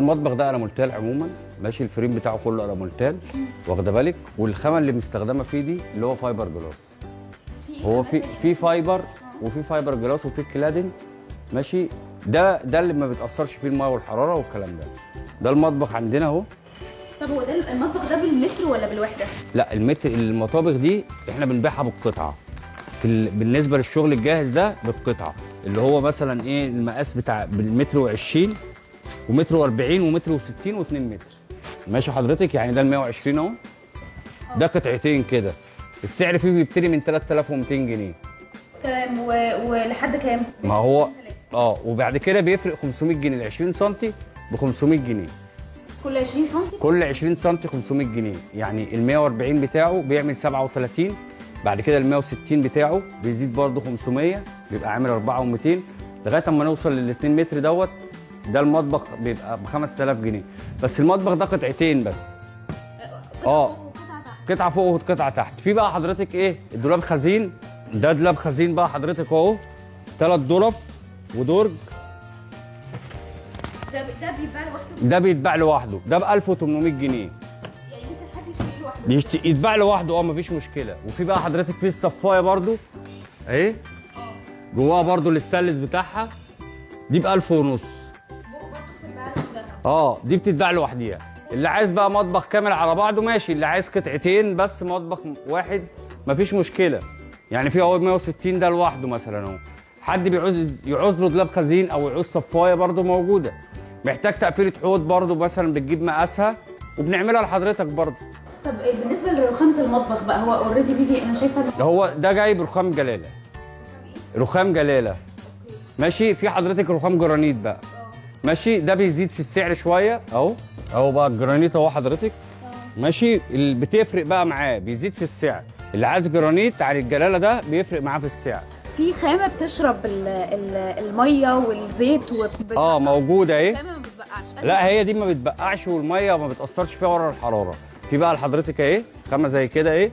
المطبخ ده ارامولتال عموما ماشي الفريم بتاعه كله ارامولتال واخده بالك والخامه اللي مستخدمه فيه دي اللي هو فايبر جلاس هو في في فايبر وفي فايبر جلاس وفي كلادنج ماشي ده ده اللي ما بتاثرش فيه الميه والحراره والكلام ده ده المطبخ عندنا اهو طب هو ده المطبخ ده بالمتر ولا بالوحده؟ لا المتر المطابخ دي احنا بنبيعها بالقطعه في ال... بالنسبه للشغل الجاهز ده بالقطعه اللي هو مثلا ايه المقاس بتاع بالمتر و20 ومتر و40 ومتر و60 و2 متر ماشي حضرتك يعني ده ال 120 اهو ده قطعتين كده السعر فيه بيبتدي من 3200 جنيه تمام و... ولحد كام؟ ما هو اه وبعد كده بيفرق 500 جنيه ل 20 سم ب 500 جنيه كل 20 سم؟ كل 20 سم 500 جنيه يعني ال 140 بتاعه بيعمل 37 بعد كده ال 160 بتاعه بيزيد برضه 500 بيبقى عامل 4200 لغايه اما نوصل لل 2 متر دوت ده المطبخ بيبقى ب 5000 جنيه بس المطبخ ده قطعتين بس اه قطعه فوق وقطعه تحت في بقى حضرتك ايه الدولاب خزين ده دولاب خزين بقى حضرتك اهو ثلاث ظرف ودرج ده ده بيتباع لوحده ده بيتباع لوحده ده ب 1800 جنيه يعني ممكن حد يشتريه لوحده بيشت... يتباع لوحده اه مفيش مشكله وفي بقى حضرتك في الصفايه برضو اهي جواها برضو الاستانلس بتاعها دي ب 1000 ونص برضه بتتباع لوحدها اه دي بتتباع لوحديها اللي عايز بقى مطبخ كامل على بعضه ماشي اللي عايز قطعتين بس مطبخ واحد مفيش مشكله يعني في اهو 160 ده لوحده مثلا اهو حد بيعوز يعوز له دولاب خزين او يعوز صفايه برضه موجوده محتاج تقفيله حوض برضه مثلا بتجيب مقاسها وبنعملها لحضرتك برضه طب إيه بالنسبه لرخامه المطبخ بقى هو اوريدي بيجي انا شايفه إن- ده هو ده جاي برخام جلاله رخام جلاله ماشي في حضرتك رخام جرانيت بقى ماشي ده بيزيد في السعر شويه اهو اهو بقى الجرانيت اهو حضرتك ماشي اللي بتفرق بقى معاه بيزيد في السعر اللي عايز جرانيت على الجلاله ده بيفرق معاه في السعر في خامه بتشرب ال ال الميه والزيت وبت... اه موجوده اهي خامه ما بتبقعش لا هي دي ما بتبقعش والميه ما بتاثرش فيها ورا الحراره في بقى لحضرتك اهي خامه زي كده اهي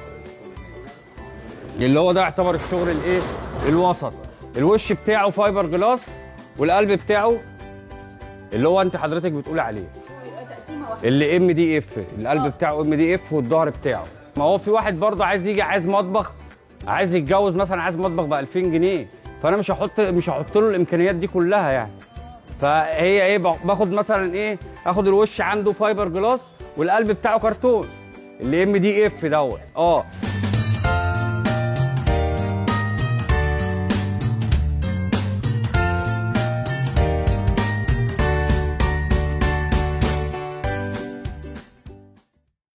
اللي هو ده يعتبر الشغل الايه الوسط الوش بتاعه فايبر جلاس والقلب بتاعه اللي هو انت حضرتك بتقول عليه تقسيمه واحده اللي ام دي اف القلب بتاعه ام دي اف والظهر بتاعه ما هو في واحد برضه عايز يجي عايز مطبخ عايز يتجوز مثلا عايز مطبخ ب 2000 جنيه فانا مش هحط مش هحط له الامكانيات دي كلها يعني فهي ايه باخد مثلا ايه اخد الوش عنده فايبر جلاس والقلب بتاعه كرتون اللي ام دي اف دوت اه